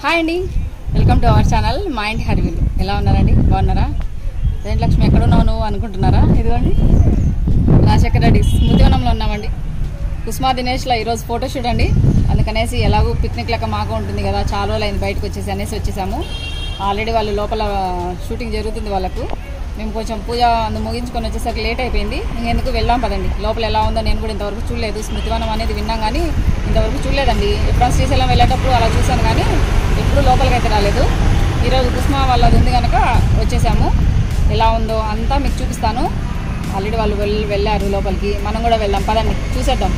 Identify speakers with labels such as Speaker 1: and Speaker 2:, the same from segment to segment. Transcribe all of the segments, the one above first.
Speaker 1: Hi అండి welcome to our channel mind హరివిల్ ఎలా ఉన్నారండి బాగున్నారా జయంట్ లక్ష్మి ఎక్కడున్నావు నువ్వు అనుకుంటున్నారా ఇదిగోండి రాజశేఖర రెడ్డి స్మృతివనంలో ఉన్నామండి కుస్మా దినేష్లో ఈరోజు ఫోటో షూట్ అండి అందుకనేసి ఎలాగో పిక్నిక్ లెక్క మాకు ఉంటుంది కదా చాలా రోజులు అయింది బయటకు వచ్చేసి అనేసి వచ్చేసాము ఆల్రెడీ వాళ్ళు లోపల షూటింగ్ జరుగుతుంది వాళ్ళకు మేము కొంచెం పూజ అందు ముగించుకొని వచ్చేసరికి లేట్ అయిపోయింది ఇంకెందుకు వెళ్దాం పదండి లోపల ఎలా ఉందో నేను కూడా ఇంతవరకు చూడలేదు స్మృతివనం అనేది విన్నాం కానీ ఇంతవరకు చూడలేదండి ఎప్పుడైనా శ్రీశైలం వెళ్ళేటప్పుడు అలా చూశాను కానీ ఎప్పుడు లోపలికి అయితే రాలేదు ఈరోజు కుస్మా వాళ్ళది ఉంది కనుక వచ్చేసాము ఎలా ఉందో అంతా మీకు చూపిస్తాను ఆల్రెడీ వాళ్ళు వెళ్ళి వెళ్ళారు లోపలికి మనం కూడా వెళ్దాం పదండి చూసేద్దాం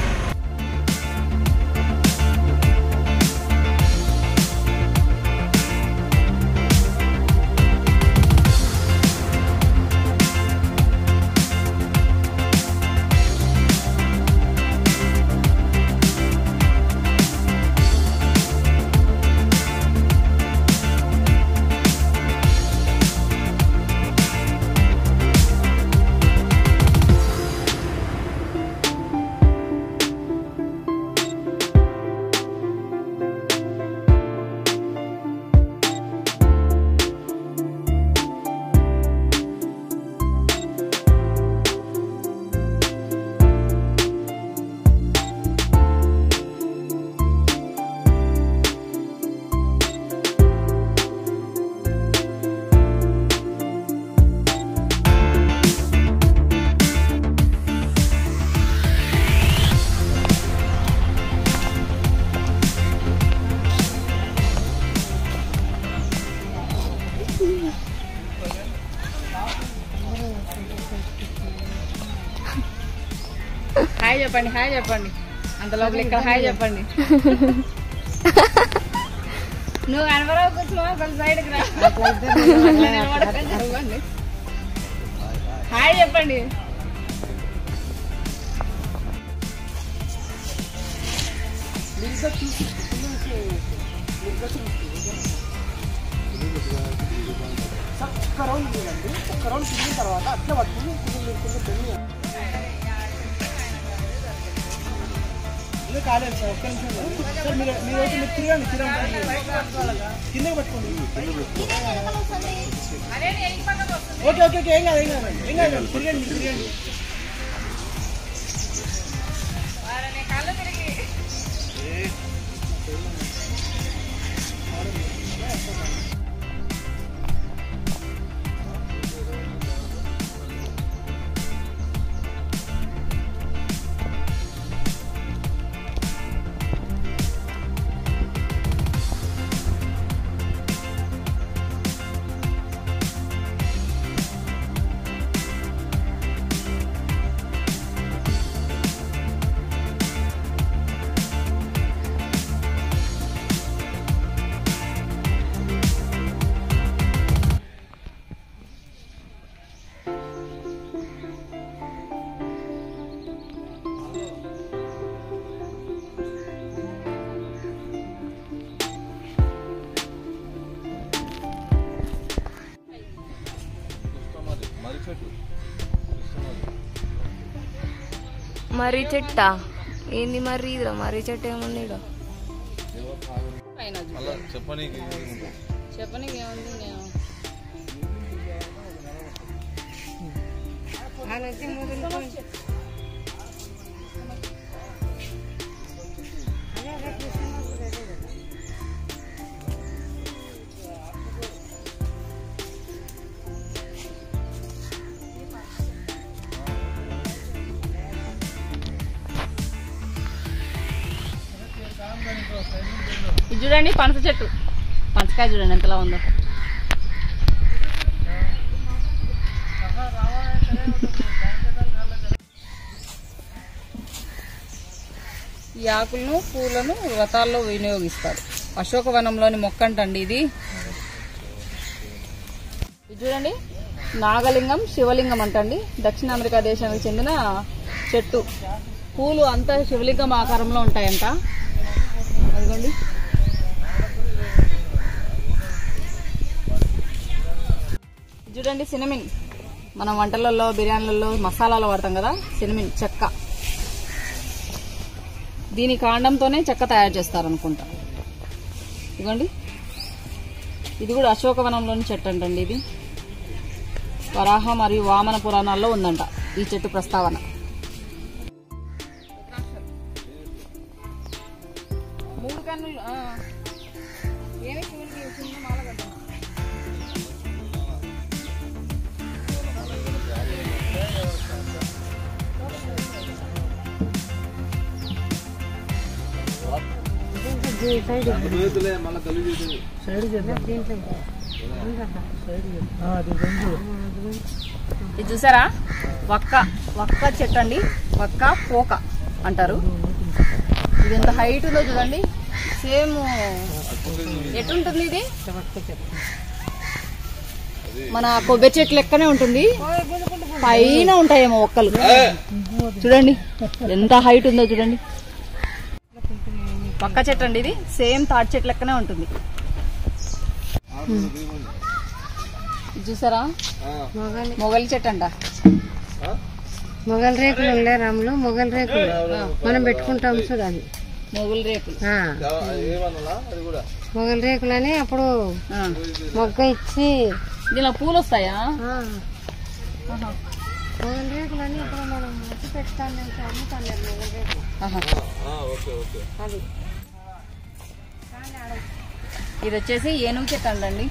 Speaker 1: హాయ్ చెప్పండి హాయ్ చెప్పండి అంత లోపల ఇక్కడ హాయ్ చెప్పండి నువ్వు కనబడవు కూర్చోవా కొంచెం సైడ్కి రా అట్లా నిలబడకండి, చెప్పండి. హాయ్ చెప్పండి
Speaker 2: ఒక్క రౌండ్ తిరగండి ఒక్క రౌండ్ తిరిగిన తర్వాత అట్లా పట్టుకుని కొంచెం మీరు కొంచెం పెళ్ళి ఇలా కాలేదు సార్ ఒక్క నిమిషం సార్ మీరు మీరు వచ్చి మీరు తిరగండి తిరగండి కిందకి పట్టుకోండి ఓకే ఓకే ఓకే ఏం కాదు ఏం కాదు ఏం కాదు తిరగండి మీరు తిరగండి
Speaker 3: మర్రి చెట్ట ఏంది మర్రి ఇదిరా మర్రి చెట్టు ఏముంది ఈడ?
Speaker 1: పైన
Speaker 4: చెప్పనీకి
Speaker 1: చెప్పని ఏముంది నేను ఇది చూడండి పనస చెట్టు పనసకాయ చూడండి ఎంతలా ఉందో ఈ ఆకులను పూలను వ్రతాల్లో వినియోగిస్తారు అశోకవనంలోని మొక్క అంటండి ఇది ఇది చూడండి నాగలింగం శివలింగం అంటండి దక్షిణ అమెరికా దేశానికి చెందిన చెట్టు పూలు అంతా శివలింగం ఆకారంలో ఉంటాయంట అదిగోండి ఇది చూడండి సినమిన్ మనం వంటలలో బిర్యానీలలో మసాలాలో వాడతాం కదా సినమిన్ చెక్క దీని కాండంతోనే చెక్క తయారు చేస్తారు అనుకుంటా ఇదిగోండి ఇది కూడా అశోకవనంలోని చెట్టు అంటండి ఇది వరాహ మరియు వామన పురాణాల్లో ఉందంట ఈ చెట్టు ప్రస్తావన మూడు కన్నులు ఆ. ఏమి శివునికి చిన్న మాల కట్టాను. ఇది చూసారా వక్క వక్క చెట్టు అండి వక్క పోక అంటారు ఇది ఎంత హైట్ ఉందో చూడండి సేమ్ ఎటుంటుంది ఇది మన కొబ్బరి చెట్టు లెక్కనే ఉంటుంది పైన ఉంటాయేమో ఒక్కలు చూడండి ఎంత హైట్ ఉందో చూడండి పక్క చెట్టు అండి ఇది సేమ్ తాటి చెట్టు లెక్కనే ఉంటుంది ఇది చూసారా
Speaker 3: మొగలి
Speaker 1: మొగలి చెట్టు అంట
Speaker 3: మొగల్ రేకులు ఉండే రాములు మొగల్ రేకులు మనం పెట్టుకుంటాం చూడు అది
Speaker 1: మొగులు రేకులు
Speaker 3: ఆ. మొగల్ రేకులు అని అప్పుడు
Speaker 1: ఆ.
Speaker 3: మొగ్గ ఇచ్చి
Speaker 1: దీనిలో పూలు వస్తాయా
Speaker 3: ఆ,
Speaker 1: ఆహా.
Speaker 3: మొగల్ రేకులు అని అప్పుడు మనం వచ్చి పెడతాను అమ్ముతాను మొగల్ రేకులు
Speaker 1: ఆహా.
Speaker 3: అది
Speaker 1: ఇది వచ్చేసి ఏనుగు చెట్టు అండి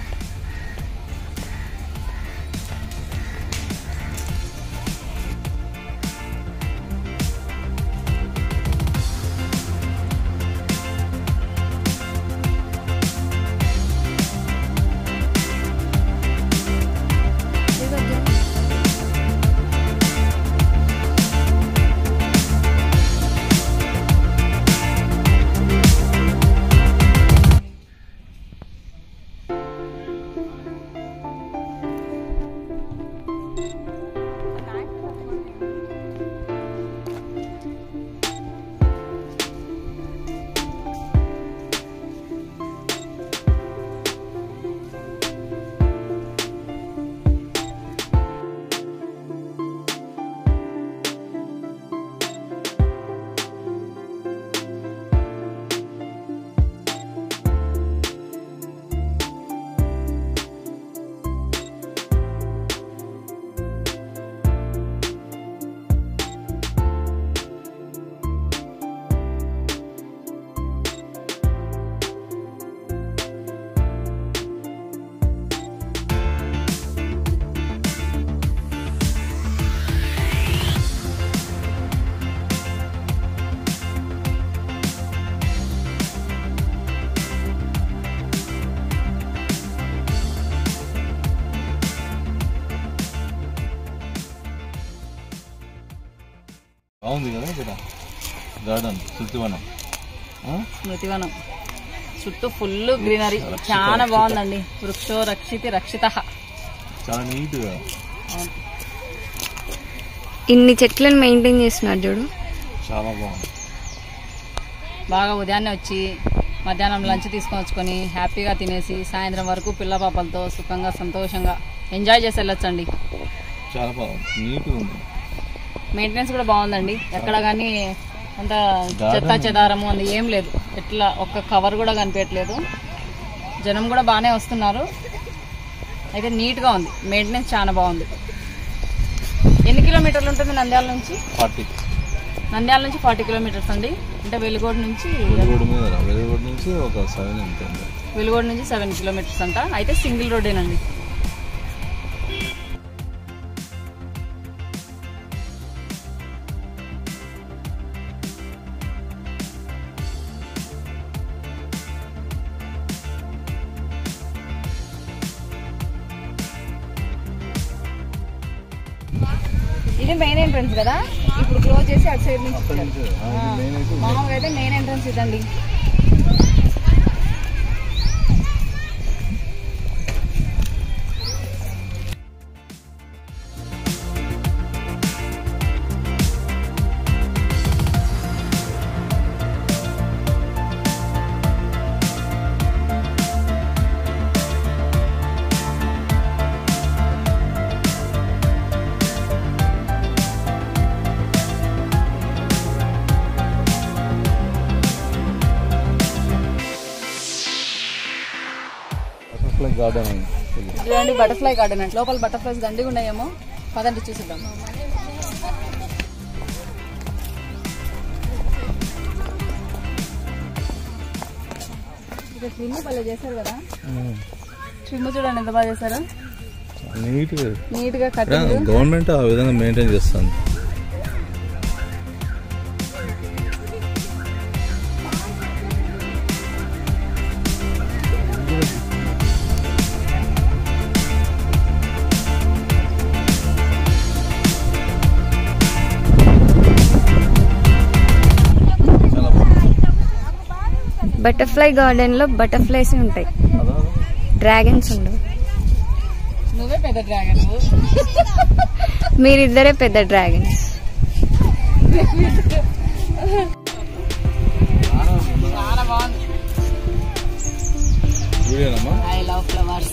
Speaker 4: బాగుంది కదా ఇక్కడ గార్డెన్ శృతివనం ఆ?
Speaker 1: స్మృతివనం చుట్టూ ఫుల్ గ్రీనరీ చాలా బాగుందండి వృక్షో రక్షితి రక్షిత
Speaker 4: చాలా నీట్గా
Speaker 3: ఇన్ని చెట్లను మెయింటైన్ చేస్తున్నారు చూడు
Speaker 4: చాలా బాగుంది
Speaker 1: బాగా ఉదయాన్నే వచ్చి మధ్యాహ్నం లంచ్ తీసుకొని వచ్చుకొని హ్యాపీగా తినేసి సాయంత్రం వరకు పిల్ల పాపలతో సుఖంగా సంతోషంగా ఎంజాయ్ చేసి వెళ్ళొచ్చండి
Speaker 4: చాలా బాగుంది నీట్గా ఉంది
Speaker 1: మెయింటెనెన్స్ కూడా బాగుందండి ఎక్కడ కానీ అంత చెత్త చెదారము అది ఏం లేదు ఎట్లా ఒక్క కవర్ కూడా కనిపించట్లేదు జనం కూడా బాగానే వస్తున్నారు అయితే నీట్గా ఉంది మెయింటెనెన్స్ చాలా బాగుంది ఎన్ని కిలోమీటర్లు ఉంటుంది నంద్యాల నుంచి
Speaker 4: ఫార్టీ
Speaker 1: నంద్యాల నుంచి ఫార్టీ కిలోమీటర్స్ అండి అంటే వెలుగోడు నుంచి
Speaker 4: వెలుగుడు మీద రా. వెలుగుడు నుంచి ఒక సెవెన్ ఎంత ఉంది
Speaker 1: వెలుగోడు నుంచి సెవెన్ కిలోమీటర్స్ అంట అయితే సింగిల్ రోడ్డేనండి ఇది మెయిన్ ఎంట్రన్స్ కదా ఇప్పుడు క్లోజ్ చేసి అటు సైడ్ నుంచి
Speaker 4: అక్కడి నుంచి ఆ, ఇది మెయిన్ అయితే ఉంది.
Speaker 1: మామూలుగా అయితే మెయిన్ ఎంట్రన్స్ ఇదండి
Speaker 4: గార్డెన్ అయింది
Speaker 1: చూడండి బటర్ఫ్లై గార్డెన్ అంటే లోపల బటర్ఫ్లైస్ దండిగా ఉన్నాయేమో పదండి చూసిద్దాం ఇక ట్రిమ్ భలే చేశారు కదా ట్రిమ్ చూడండి ఎంత బాగా చేశారు
Speaker 4: నీట్గా
Speaker 1: నీట్ గా కటింగ్
Speaker 4: గవర్నమెంట్ ఆ విధంగా మెయింటైన్ చేస్తుంది చాలా బాగుంది
Speaker 5: బటర్ఫ్లై గార్డెన్ లో బటర్ఫ్లైస్ ఉంటాయి
Speaker 4: అదా
Speaker 5: డ్రాగన్స్ ఉండవు
Speaker 1: నువ్వే పెద్ద డ్రాగన్
Speaker 5: మీరిద్దరే పెద్ద డ్రాగన్స్
Speaker 1: చాలా బాగుంది
Speaker 4: వీడియోనమ్మా
Speaker 1: ఐ లవ్ ఫ్లవర్స్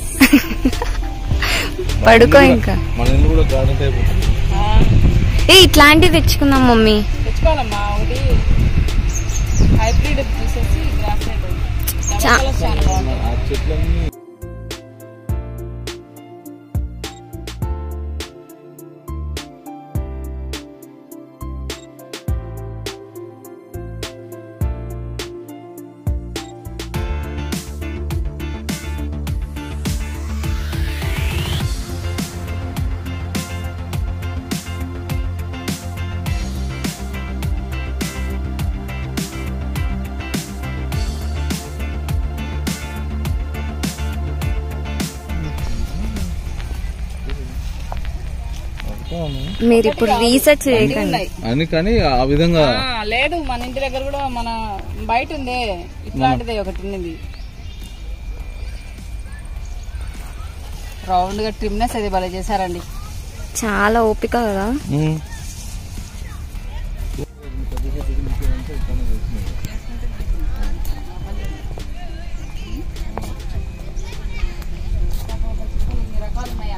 Speaker 5: పడుకో ఇంకా
Speaker 4: మన ఇల్లు కూడా గార్డెన్ టైప్ ఉంటుంది
Speaker 5: ఏ ఇట్లాంటివి తెచ్చుకుందాం మమ్మీ
Speaker 1: తెచ్చుకోవాలమ్మా ఒకటి హైబ్రిడ్ చూసేసి గ్రాస్
Speaker 5: చా-
Speaker 1: చాలా బాగుంటాయి
Speaker 4: ఆ చెట్లన్నీ
Speaker 5: మీరు ఇప్పుడు రీసెర్చ్
Speaker 1: అన్నీ
Speaker 5: చేయకండి
Speaker 1: ఉన్నాయి
Speaker 4: అని కానీ ఆ విధంగా
Speaker 1: ఆ, లేదు మన ఇంటి దగ్గర కూడా మన బయట ఉందే ఇట్లాంటిదే ఒకటి ఉన్నది రౌండ్ గా ట్రిమ్నెస్ అది భలే చేశారండి
Speaker 5: చాలా ఓపిక కదా
Speaker 4: ఉమ్.
Speaker 1: ఇన్ని రకాలు ఉన్నాయా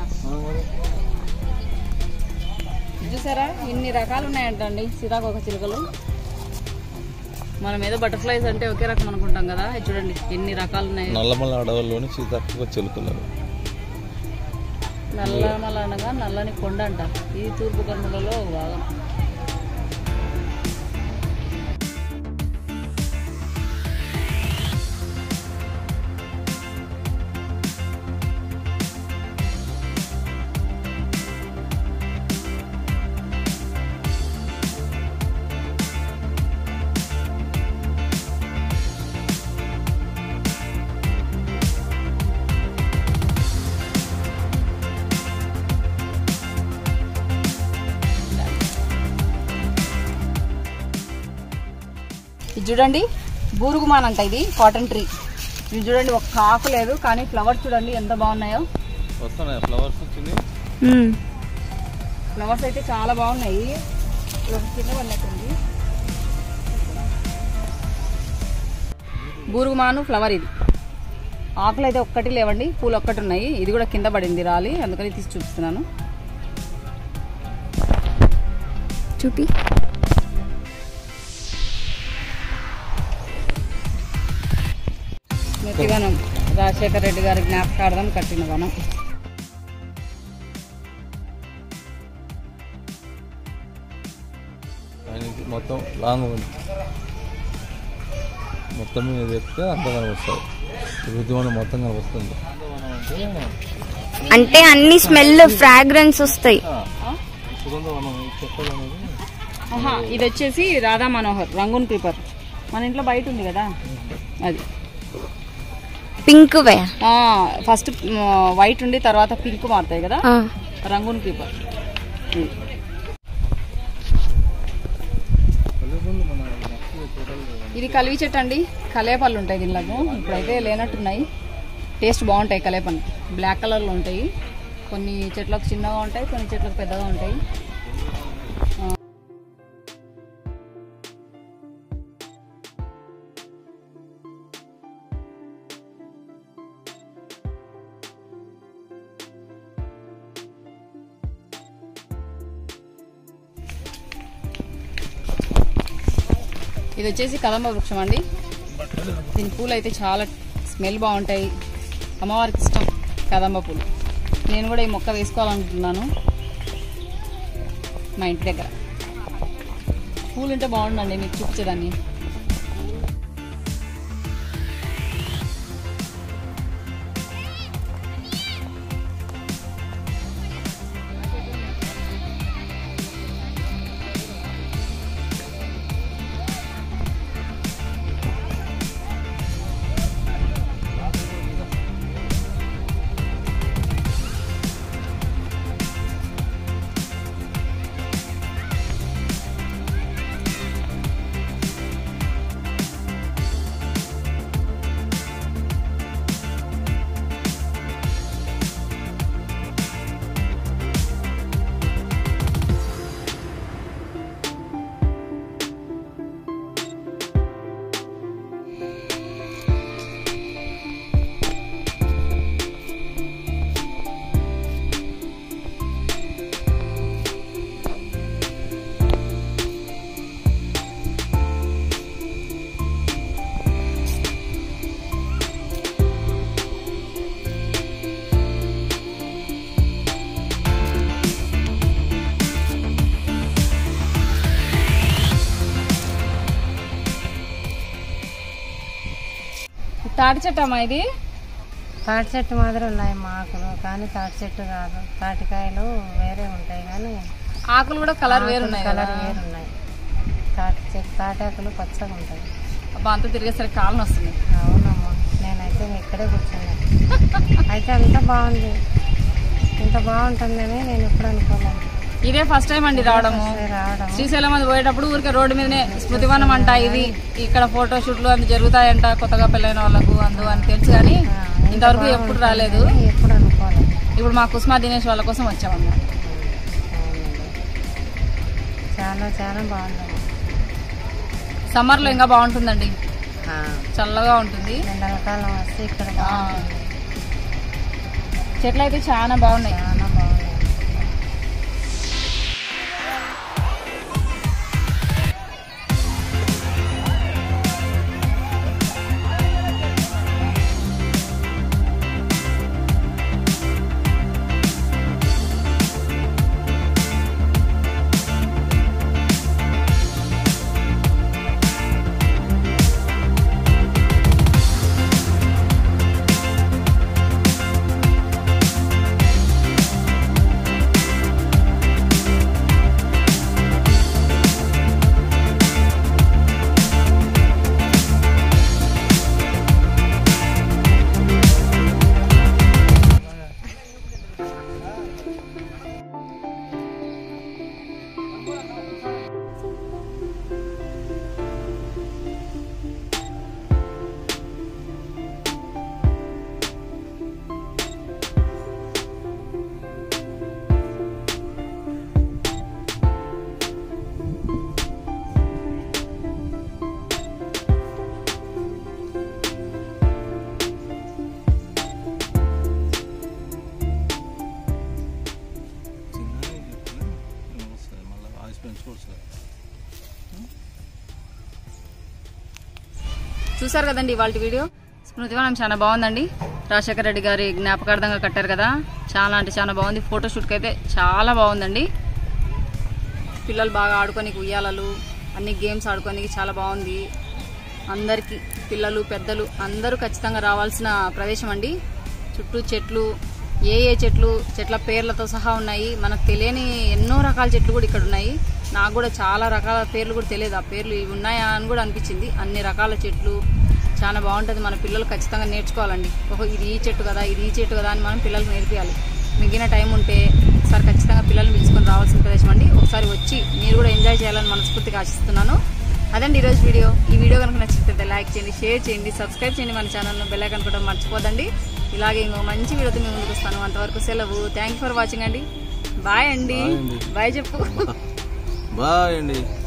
Speaker 1: చూసారా ఇన్ని రకాలు ఉన్నాయంటండి సీతాకోక చిలుకలు మనం ఏదో బటర్ఫ్లైస్ అంటే ఒకే రకం అనుకుంటాం కదా ఇది చూడండి ఎన్ని రకాలు ఉన్నాయి
Speaker 4: నల్లమల్ల అడవుల్లోని సీతాకోక చిలుకలు
Speaker 1: నల్లమల అనగా నల్లని కొండ అంట ఇది తూర్పు కన్నులలో ఒక భాగం ఇది చూడండి బూరుగుమాన్ అంట ఇది కాటన్ ట్రీ ఇది చూడండి ఒక్క ఆకు లేదు కానీ ఫ్లవర్స్ చూడండి ఎంత బాగున్నాయో
Speaker 4: వస్తున్నాయి ఫ్లవర్స్ వచ్చింది
Speaker 5: మ్మ్.
Speaker 1: ఫ్లవర్స్ అయితే చాలా బాగున్నాయి ఇది ఒక కింద పడినట్టుంది బూరుగుమాను ఫ్లవర్ ఇది ఆకులు అయితే ఒక్కటి లేవండి పూలు ఒక్కటి ఉన్నాయి ఇది కూడా కింద పడింది రాలి అందుకని తీసి చూపిస్తున్నాను
Speaker 5: చూపి
Speaker 1: స్మృతివనం రాజశేఖర రెడ్డి గారి జ్ఞాపకార్థం కట్టిన వనం
Speaker 4: ఆయనకి మొత్తం లాంగ్ ఉంది మొత్తం మీద ఎక్కితే అంతా కనిపిస్తుంది రుద్దువనం మొత్తం కనిపిస్తుంది
Speaker 5: అంటే అన్ని స్మెల్ ఫ్రాగ్రెన్స్ వస్తాయి
Speaker 4: సుగంధవనం ఈ చెక్కలు అనేది
Speaker 1: ఆహా, ఇది వచ్చేసి రాధా మనోహర్ రంగున్ క్రీపర్ మన ఇంట్లో బయట ఉంది కదా అది
Speaker 5: పింక్ వే
Speaker 1: ఆ, ఫస్ట్ ఆ, వైట్ ఉండి తర్వాత పింక్ మారుతాయి కదా
Speaker 5: ఆ.
Speaker 1: రంగున్ క్రీపర్ ఇది. ఇది కలివి చెట్టు అండి కలేపళ్ళు ఉంటాయి దీనిలో ఇప్పుడైతే లేనట్టున్నాయి టేస్ట్ బాగుంటాయి కలేపళ్ళు బ్లాక్ కలర్లో ఉంటాయి కొన్ని చెట్లకు చిన్నగా ఉంటాయి కొన్ని చెట్లకు పెద్దగా ఉంటాయి ఇది వచ్చేసి కదంబ వృక్షం అండి దీని పూలు అయితే చాలా స్మెల్ బాగుంటాయి అమ్మవారికి ఇష్టం కదంబ పూలు నేను కూడా ఈ మొక్క వేసుకోవాలనుకుంటున్నాను మా ఇంటి దగ్గర పూలు ఉంటే బాగుండండి మీకు చూపించేదాన్ని తాటి చెట్టు అమ్మా ఇది
Speaker 3: తాటి చెట్టు మాదిరి ఉన్నాయి మా ఆకులు కానీ తాటి చెట్టు కాదు తాటికాయలు వేరే ఉంటాయి కానీ
Speaker 1: ఆకులు కూడా కలర్ వేరున్నాయి
Speaker 3: కలర్
Speaker 1: కదా
Speaker 3: వేరు ఉన్నాయి తాటి చెట్టు తాటాకులు పచ్చగా ఉంటాయి
Speaker 1: అబ్బా అంతా తిరిగేసరికి కాలం వస్తుంది
Speaker 3: అవునమ్మా నేనైతే ఇక్కడే కూర్చున్నాను అయితే అంత బాగుంది ఇంత బాగుంటుందని నేను ఎప్పుడు అనుకోలేదు
Speaker 1: ఇదే ఫస్ట్ టైం అండి రావడము
Speaker 3: సరే రావడం
Speaker 1: శ్రీశైలం అది పోయేటప్పుడు ఊరికే రోడ్డు మీదనే స్మృతివనం అంట ఇది ఇక్కడ ఫోటో షూట్లు అన్ని జరుగుతాయంట కొత్తగా పెళ్ళైన వాళ్ళకు అందు అని తెలుసు కానీ
Speaker 3: ఆ,
Speaker 1: ఇంతవరకు ఎప్పుడు రాలేదు
Speaker 3: అని ఎప్పుడు అనుకోలేదు
Speaker 1: ఇప్పుడు మా కుస్మా దినేష్ వాళ్ళ కోసం వచ్చామన్నమాట
Speaker 3: అవునండి చాలా చాలా బాగుందండి
Speaker 1: సమ్మర్ లో ఇంకా బాగుంటుందండి
Speaker 3: ఆ,
Speaker 1: చల్లగా ఉంటుంది
Speaker 3: ఎండాకాలం వస్తే ఇక్కడ
Speaker 1: ఆ,
Speaker 3: బాగుంటుంది
Speaker 1: చెట్లు అయితే చాలా బాగున్నాయి
Speaker 3: చాలా బాగుంది
Speaker 4: చిన్నగా చెప్తున్నా వస్తుంది మళ్ళీ ఆయుష్ పెంచుకోవచ్చు కదా
Speaker 1: చూసారు కదండి ఇవాళ వీడియో స్మృతివనం చాలా బాగుందండి రాజశేఖర రెడ్డి గారి జ్ఞాపకార్థంగా కట్టారు కదా చాలా అంటే చాలా బాగుంది ఫోటోషూట్కి అయితే చాలా బాగుందండి పిల్లలు బాగా ఆడుకోనికి ఉయ్యాలలు అన్ని గేమ్స్ ఆడుకోనికి చాలా బాగుంది అందరికీ పిల్లలు పెద్దలు అందరూ ఖచ్చితంగా రావాల్సిన ప్రదేశం అండి చుట్టూ చెట్లు ఏ ఏ చెట్లు చెట్ల పేర్లతో సహా ఉన్నాయి మనకు తెలియని ఎన్నో రకాల చెట్లు కూడా ఇక్కడ ఉన్నాయి నాకు కూడా చాలా రకాల పేర్లు కూడా తెలియదు ఆ పేర్లు ఇవి ఉన్నాయా అని కూడా అనిపించింది అన్ని రకాల చెట్లు చాలా బాగుంటుంది మన పిల్లలు ఖచ్చితంగా నేర్చుకోవాలండి ఓహో ఇది ఈ చెట్టు కదా ఇది ఈ చెట్టు కదా అని మనం పిల్లలకు నేర్పియాలి మిగిలిన టైం ఉంటే ఒకసారి ఖచ్చితంగా పిల్లల్ని పిలుచుకొని రావాల్సిన ప్రదేశం అండి ఒకసారి వచ్చి మీరు కూడా ఎంజాయ్ చేయాలని మనస్ఫూర్తిగా ఆశిస్తున్నాను అదండి ఈరోజు వీడియో ఈ వీడియో కనుక నచ్చితే లైక్ చేయండి షేర్ చేయండి సబ్స్క్రైబ్ చేయండి మన ఛానల్ను బెల్ ఐకాన్ కూడా మర్చిపోదండి ఇలాగే ఇంకో మంచి వీడియోతో మేము ముందుకు వస్తాను అంతవరకు సెలవు థ్యాంక్ ఫర్ వాచింగ్ అండి బాయ్ అండి
Speaker 4: Bye అండి.
Speaker 1: బాయ్ చెప్పు
Speaker 4: బాయ్ అండి